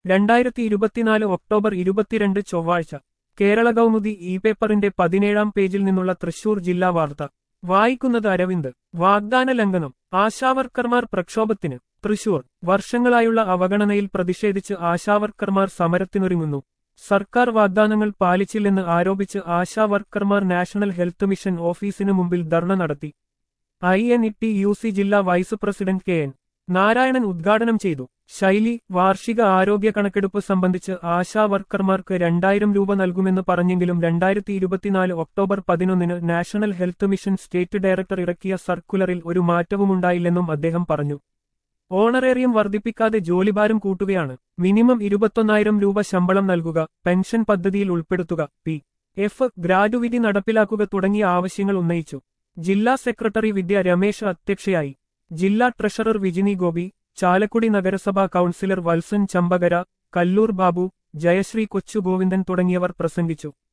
രണ്ടായിരത്തി ഇരുപത്തിനാല് ഒക്ടോബർ ഇരുപത്തിരണ്ട് ചൊവ്വാഴ്ച കേരള കൗമുദി ഇ പേപ്പറിന്റെ പതിനേഴാം പേജിൽ നിന്നുള്ള തൃശൂർ ജില്ലാ വാർത്ത വായിക്കുന്നത് അരവിന്ദ് വാഗ്ദാന ലംഘനം ആശാവർക്കർമാർ പ്രക്ഷോഭത്തിന് തൃശൂർ വർഷങ്ങളായുള്ള അവഗണനയിൽ പ്രതിഷേധിച്ച് ആശാവർക്കർമാർ സമരത്തിനൊരുങ്ങുന്നു സർക്കാർ വാഗ്ദാനങ്ങൾ പാലിച്ചില്ലെന്ന് ആരോപിച്ച് ആശാവർക്കർമാർ നാഷണൽ ഹെൽത്ത് മിഷൻ ഓഫീസിനു മുമ്പിൽ ധർണ നടത്തി I N E T U C ജില്ലാ vice president K N Narayanan ഉദ്ഘാടനം ചെയ്തു ശൈലി വാർഷിക ആരോഗ്യ കണക്കെടുപ്പ് സംബന്ധിച്ച് ആശാ വർക്കർമാർക്ക് രണ്ടായിരം രൂപ നൽകുമെന്ന് പറഞ്ഞെങ്കിലും രണ്ടായിരത്തി ഇരുപത്തിനാല് ഒക്ടോബർ പതിനൊന്നിന് national health mission state director ഇറക്കിയ സർക്കുലറിൽ ഒരു മാറ്റവുമുണ്ടായില്ലെന്നും അദ്ദേഹം പറഞ്ഞു ഓണറേറിയം വർദ്ധിപ്പിക്കാതെ ജോലിഭാരം കൂട്ടുകയാണ് മിനിമം ഇരുപത്തൊന്നായിരം രൂപ ശമ്പളം നൽകുക പെൻഷൻ പദ്ധതിയിൽ ഉൾപ്പെടുത്തുക പി എഫ് ഗ്രാജുവിറ്റി നടപ്പിലാക്കുക തുടങ്ങിയ ആവശ്യങ്ങൾ ഉന്നയിച്ചു ജില്ലാ സെക്രട്ടറി വിദ്യ രമേശ് അധ്യക്ഷയായി ജില്ലാ ട്രഷറർ വിജിനി ഗോപി ചാലക്കുടി നഗരസഭാ കൌൺസിലർ വത്സൻ ചമ്പകര കല്ലൂർ ബാബു ജയശ്രീ കൊച്ചുഗോവിന്ദൻ തുടങ്ങിയവർ പ്രസംഗിച്ചു